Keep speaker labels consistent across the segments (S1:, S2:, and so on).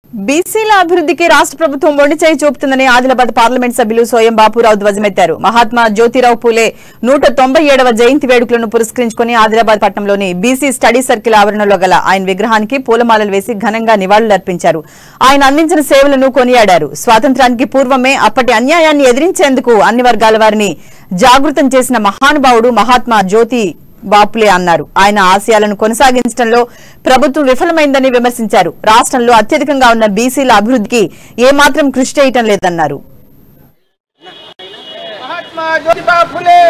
S1: బీసీల అభివృద్ధికి రాష్ట్ర ప్రభుత్వం మొండి చేయి చూపుతుందని ఆదిలాబాద్ పార్లమెంట్ సభ్యులు సోయం బాపురావు ధ్వజమెత్తారు మహాత్మా జ్యోతిరావు పూలే నూట తొంభై ఏడవ జయంతి వేడుకలను పురస్కరించుకుని ఆదిలాబాద్ పట్టణంలోని బీసీ స్టడీ సర్కిల్ ఆవరణలో గల ఆయన విగ్రహానికి పూలమాలలు వేసి ఘనంగా నివాళులర్పించారు ఆయన అందించిన సేవలను కొనియాడారు స్వాతంత్రానికి పూర్వమే అప్పటి అన్యాయాన్ని ఎదిరించేందుకు అన్ని వర్గాల వారిని జాగృతం చేసిన మహానుభావుడు మహాత్మా జ్యోతి బాపులే అన్నారు ఆయన ఆశయాలను కొనసాగించడంలో ప్రభుత్వం విఫలమైందని విమర్శించారు రాష్ట్రంలో అత్యధికంగా ఉన్న బీసీల అభివృద్ధికి ఏమాత్రం కృషి చేయటం లేదన్నారు
S2: महात्मा ज्योतिबा फुले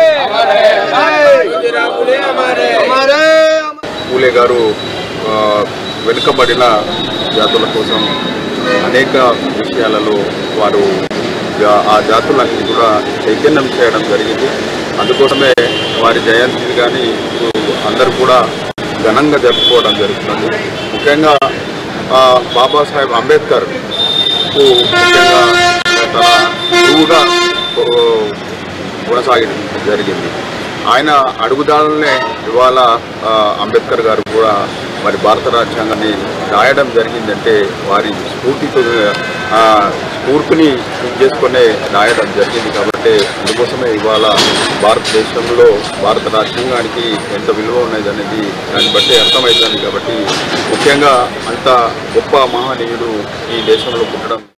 S2: हमारे
S3: పూలే గారు ఆ, వెనుకబడిన జాతుల కోసం అనేక విషయాలలో వారు జా- ఆ జాతులన్నీ కూడా చైతన్యం చేయడం జరిగింది అందుకోసమే వారి జయంతి కానీ అందరూ కూడా ఘనంగా జరుపుకోవడం జరుగుతుంది ముఖ్యంగా ఆ, బాబాసాహెబ్ అంబేద్కర్ కు ముఖ్యంగా తన గురువుగా ఓ, కొనసాగడం జరిగింది ఆయన అడుగుదాలనే ఇవాళ ఆ, అంబేద్కర్ గారు కూడా మరి భారత రాజ్యాంగాన్ని రాయడం జరిగిందంటే వారి స్ఫూర్తితో ఆ, స్ఫూర్తిని చేసుకునే రాయడం జరిగింది కాబట్టి అందుకోసమే ఇవాళ భారతదేశంలో భారత రాజ్యాంగానికి ఎంత విలువ ఉన్నది అనేది దాన్ని బట్టి అర్థమవుతుంది కాబట్టి ముఖ్యంగా అంత గొప్ప మహనీయుడు ఈ దేశంలో పుట్టడం